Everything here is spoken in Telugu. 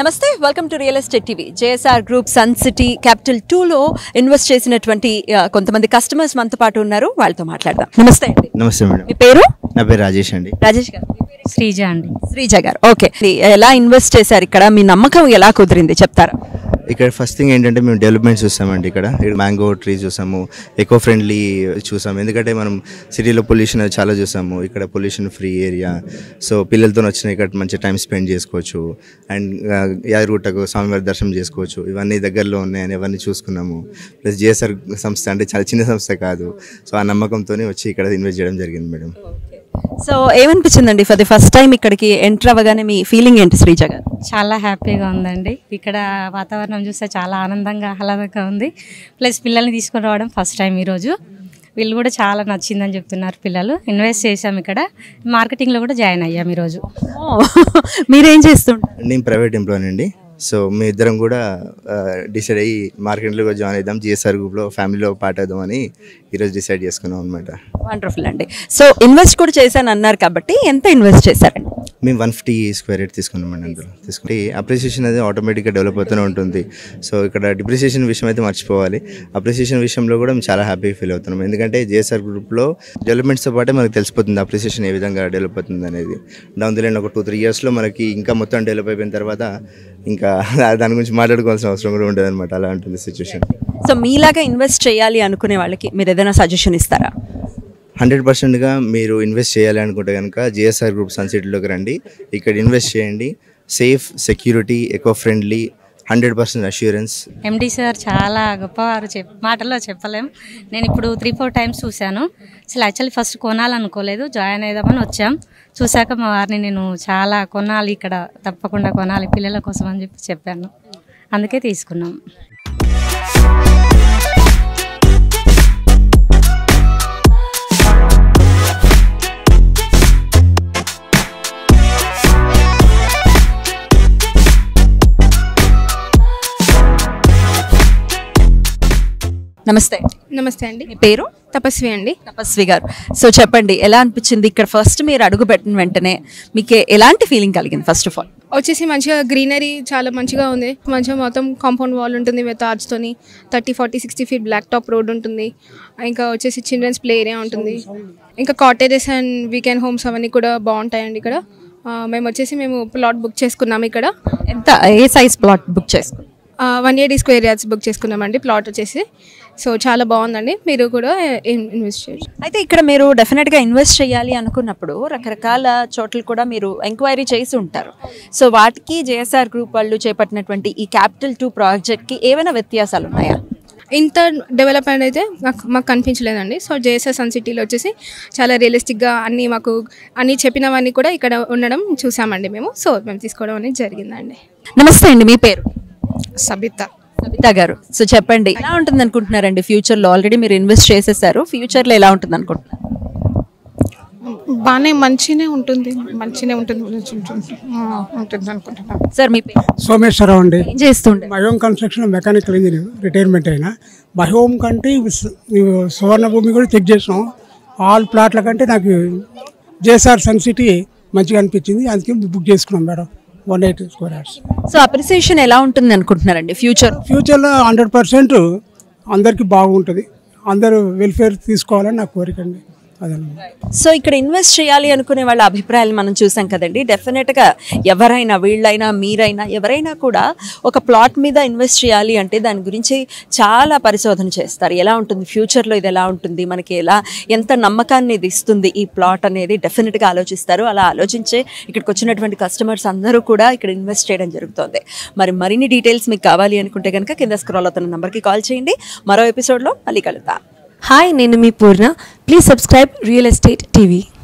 నమస్తే welcome to real estate TV JSR group Sun City capital టూలో ఇన్వెస్ట్ చేసినటువంటి ఆ, కొంతమంది కస్టమర్స్ మనతో పాటు ఉన్నారు వాళ్ళతో మాట్లాడదాం నమస్తే అండి నమస్తే మేడం మీ పేరు నా పేరు రాజేష్ అండి రాజేష్ గారు మీ పేరు? శ్రీజ అండి శ్రీజ గారు ఓకే ఎలా ఇన్వెస్ట్ చేశారు ఇక్కడ మీ నమ్మకం ఎలా కుదిరింది చెప్తారా ఇక్కడ ఫస్ట్ థింగ్ ఏంటంటే మేము డెవలప్మెంట్స్ చూస్తామండి ఇక్కడ ఇక్కడ మ్యాంగో ట్రీ చూసాము ఎకో ఫ్రెండ్లీ చూసాము ఎందుకంటే మనం సిటీలో పొల్యూషన్ అది చాలా చూసాము ఇక్కడ పొల్యూషన్ ఫ్రీ ఏరియా సో పిల్లలతో వచ్చిన ఇక్కడ మంచి టైం స్పెండ్ చేసుకోవచ్చు అండ్ యాదగిరిగుట్టకు స్వామివారి దర్శనం చేసుకోవచ్చు ఇవన్నీ దగ్గరలో ఉన్నాయని ఇవన్నీ చూసుకున్నాము ప్లస్ జిఎస్ఆర్ సంస్థ అంటే చాలా చిన్న సంస్థ కాదు సో ఆ నమ్మకంతో వచ్చి ఇక్కడ ఇన్వెస్ట్ చేయడం జరిగింది మేడం సో ఏమనిపించిందండి ఫర్ ది ఫస్ట్ టైం ఇక్కడికి ఎంటర్ అవ్వగానే మీ ఫీలింగ్ ఏంటి శ్రీజ గారు చాలా హ్యాపీగా ఉందండి ఇక్కడ వాతావరణం చూస్తే చాలా ఆనందంగా ఆహ్లాదంగా ఉంది ప్లస్ పిల్లల్ని తీసుకొని రావడం ఫస్ట్ టైం ఈరోజు వీళ్ళు కూడా చాలా నచ్చిందని చెప్తున్నారు పిల్లలు ఇన్వెస్ట్ చేసాం ఇక్కడ మార్కెటింగ్లో కూడా జాయిన్ అయ్యాం ఈరోజు ఓ, మీరేం చేస్తుంటారు నేను ప్రైవేట్ ఎంప్లాయీ అండి సో మీ ఇద్దరం కూడా డిసైడ్ అయ్యి మార్కెట్లో జాయిన్ అవుదాం జిఎస్ఆర్ గ్రూప్లో ఫ్యామిలీలో పార్ట్ అవుదామని ఈరోజు డిసైడ్ చేసుకున్నాం అనమాట వండర్ఫుల్ అండి సో ఇన్వెస్ట్ కూడా చేశాను అన్నారు కాబట్టి ఎంత ఇన్వెస్ట్ చేశారండి మేము వన్ ఫిఫ్టీ స్క్వేర్ యార్డ్ తీసుకున్నామండి అందులో తీసుకుంటే అప్రిసియేషన్ అనేది ఆటోమేటిక్గా డెవలప్ అవుతూనే ఉంటుంది సో ఇక్కడ డిప్రిసియేషన్ విషయం అయితే మర్చిపోవాలి అప్రిసియేషన్ విషయంలో కూడా మేము చాలా హ్యాపీగా ఫీల్ అవుతున్నాం ఎందుకంటే జేఎస్ఆర్ గ్రూప్లో డెవలప్మెంట్స్తో పాటే మనకు తెలిసిపోతుంది అప్రిసియేషన్ ఏ విధంగా డెవలప్ అవుతుంది అనేది డౌన్ ది లైన్ ఒక టూ త్రీ ఇయర్స్లో మనకి ఇంకా మొత్తం డెవలప్ అయిపోయిన తర్వాత ఇంకా దాని గురించి మాట్లాడుకోవాల్సిన అవసరం కూడా ఉండదు అనమాట అలా ఉంటుంది సిచ్యువేషన్ సో మీలాగా ఇన్వెస్ట్ చేయాలి అనుకునే వాళ్ళకి మీరు ఏదైనా సజెషన్ ఇస్తారా హండ్రెడ్ పర్సెంట్గా మీరు ఇన్వెస్ట్ చేయాలి అనుకుంటే కనుక జిఎస్ఆర్ గ్రూప్ సన్సిటీలోకి రండి ఇక్కడ ఇన్వెస్ట్ చేయండి safe security eco friendly hundred percent assurance MD sir చాలా గొప్పవారు చెప్ మాటల్లో చెప్పలేం నేను ఇప్పుడు త్రీ ఫోర్ టైమ్స్ చూశాను అసలు యాక్చువల్లీ ఫస్ట్ కొనాలనుకోలేదు జాయిన్ అయిదామని వచ్చాం చూశాక మా వారిని నేను చాలా కొనాలి ఇక్కడ తప్పకుండా కొనాలి పిల్లల కోసం అని చెప్పి చెప్పాను అందుకే తీసుకున్నాం నమస్తే నమస్తే అండి మీ పేరు తపస్వి అండి తపస్వి గారు సో చెప్పండి ఎలా అనిపించింది ఇక్కడ ఫస్ట్ మీరు అడుగు పెట్టిన వెంటనే మీకు ఎలాంటి ఫీలింగ్ కలిగింది ఫస్ట్ ఆఫ్ ఆల్ వచ్చేసి మంచిగా గ్రీనరీ చాలా మంచిగా ఉంది మంచిగా మొత్తం కాంపౌండ్ వాల్ ఉంటుంది విత్ ఆర్చ్తోని thirty forty sixty feet black top road ఉంటుంది ఇంకా వచ్చేసి చిల్డ్రన్స్ ప్లే ఏరియా ఉంటుంది ఇంకా కాటేజెస్ అండ్ వీకెండ్ హోమ్స్ అవన్నీ కూడా బాగుంటాయండి ఇక్కడ ఆ, మేము వచ్చేసి మేము ప్లాట్ బుక్ చేసుకున్నాం ఇక్కడ ఎంత ఏ సైజ్ ప్లాట్ బుక్ చేసుకున్నారు one eighty square yards book చేసుకున్నామండి ప్లాట్ వచ్చేసి సో చాలా బాగుందండి మీరు కూడా ఇన్- ఇన్వెస్ట్ చేయొచ్చు అయితే ఇక్కడ మీరు డెఫినెట్గా ఇన్వెస్ట్ చేయాలి అనుకున్నప్పుడు రకరకాల చోట్ల కూడా మీరు ఎంక్వైరీ చేసి ఉంటారు సో వాటికి జేఎస్ఆర్ గ్రూప్ వాళ్ళు చేపట్టినటువంటి ఈ క్యాపిటల్ టూ ప్రాజెక్ట్కి ఏమైనా వ్యత్యాసాలు ఉన్నాయా ఇంత డెవలప్మెంట్ అయితే నాకు మాకు కనిపించలేదండి సో జేఎస్ఎస్ సన్ సిటీలో వచ్చేసి చాలా రియలిస్టిక్గా అన్నీ మాకు అన్నీ చెప్పినవన్నీ కూడా ఇక్కడ ఉండడం చూసామండి మేము సో మేము తీసుకోవడం అనేది జరిగిందండి నమస్తే అండి మీ పేరు సబిత సబిత గారు సో చెప్పండి ఎలా ఉంటుంది అనుకుంటున్నారండి ఫ్యూచర్లో ఆల్రెడీ మీరు ఇన్వెస్ట్ చేసేసారు ఫ్యూచర్లో ఎలా ఉంటుంది అనుకుంటున్నారు బాగానే మంచినే ఉంటుంది మంచినే ఉంటుంది ఉంటుంది ఆ, ఉంటుంది అనుకుంటున్నాను సార్ మీ పేరు సోమేశ్వరరావు అండి ఏం చేస్తుండే My Home construction mechanical engineer retirement అయినా మై హోమ్ కంటే ఇవి సు- ఇవి సువర్ణ భూమి కూడా చెక్ చేసాం ఆల్ ప్లాట్ల కంటే నాకు జేఎస్ఆర్ సన్ సిటీ మంచిగా అనిపించింది అందుకే బుక్ చేసుకున్నాం madam one eight square yards so appreciation ఎలా ఉంటుంది అనుకుంటున్నారండి ఫ్యూచర్ ఫ్యూచర్లో హండ్రెడ్ పర్సెంట్ అందరికీ బాగుంటుంది అందరూ వెల్ఫేర్ తీసుకోవాలని నా కోరిక అండి అదనమాట సో ఇక్కడ ఇన్వెస్ట్ చేయాలి అనుకునే వాళ్ళ అభిప్రాయాలు మనం చూసాం కదండి డెఫినెట్గా ఎవరైనా వీళ్ళైనా మీరైనా ఎవరైనా కూడా ఒక ప్లాట్ మీద ఇన్వెస్ట్ చేయాలి అంటే దాని గురించి చాలా పరిశోధన చేస్తారు ఎలా ఉంటుంది ఫ్యూచర్లో ఇది ఎలా ఉంటుంది మనకి ఎలా ఎంత నమ్మకాన్ని ఇది ఇస్తుంది ఈ ప్లాట్ అనేది డెఫినెట్గా ఆలోచిస్తారు అలా ఆలోచించే ఇక్కడికి వచ్చినటువంటి కస్టమర్స్ అందరూ కూడా ఇక్కడ ఇన్వెస్ట్ చేయడం జరుగుతుంది మరి మరిన్ని డీటెయిల్స్ మీకు కావాలి అనుకుంటే కనుక కింద స్క్రాల్ అవుతున్న నెంబర్కి కాల్ చేయండి మరో ఎపిసోడ్లో మళ్ళీ కలుద్దాం హాయ్ నేను మీ Purna please subscribe real estate TV